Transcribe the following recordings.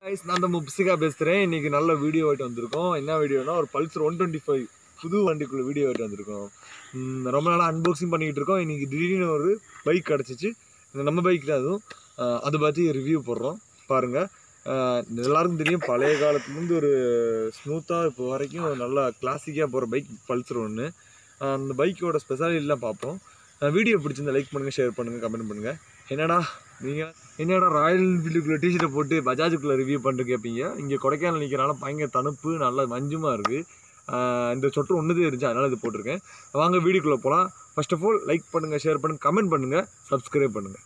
guys, நான் தான் முப்சிகா பேசுகிறேன் இன்னைக்கு நல்ல வீடியோ ஆகிட்டு வந்திருக்கோம் என்ன வீடியோனா ஒரு பல்சர் ஒன் டுவெண்ட்டி ஃபைவ் புது வண்டிக்குள்ள வீடியோ ஆகிட்டு வந்திருக்கோம் ம், ரொம்ப நாளாக அன்பாக்சிங் பண்ணிக்கிட்டு இருக்கோம் இன்னைக்கு திடீர்னு ஒரு பைக் கிடச்சிச்சு இந்த நம்ம பைக் தான் அதுவும் அஹ், அதை பற்றி ரிவ்யூ போடுறோம் பாருங்கள் எல்லாருக்கும் தெரியும் பழைய காலத்துலேருந்து ஒரு ஸ்மூத்தாக இப்போ வரைக்கும் நல்லா கிளாசிக்காக போகிற பைக் பல்சர் ஒன்று அந்த பைக்கோட ஸ்பெஷாலிட்டிலாம் பார்ப்போம் வீடியோ பிடிச்சிருந்தா லைக் பண்ணுங்கள் ஷேர் பண்ணுங்கள் கமெண்ட் பண்ணுங்கள் என்னடா நீங்கள் என்னடா ராயல் என்ஃபீல்டுக்குள்ளே டிஷர்ட்டை போட்டு பஜாஜுக்குள்ளே ரிவ்யூ பண்ணிட்டு கேட்பீங்க இங்கே கொடைக்கானல் நிற்கிறனால பயங்கர தணுப்பு நல்லா மஞ்சுமா இருக்குது இந்த சொட்டு ஒன்றுதே இருந்துச்சு அதனால் இது போட்டிருக்கேன் வாங்க வீடியோக்குள்ளே போகலாம் ஃபர்ஸ்ட் ஆஃப் ஆல் லைக் பண்ணுங்கள் ஷேர் பண்ணுங்கள் கமெண்ட் பண்ணுங்கள் சப்ஸ்கிரைப் பண்ணுங்கள்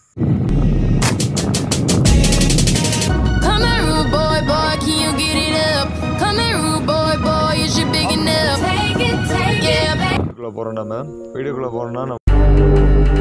Come here, rude boy, boy, can you get it up? Come here, rude boy, boy, is you big enough? Take it, take yeah, it, வீடியோக்குள்ளே போகிறோம் நம்ம வீடியோக்குள்ளே போகிறோம்னா நம்ம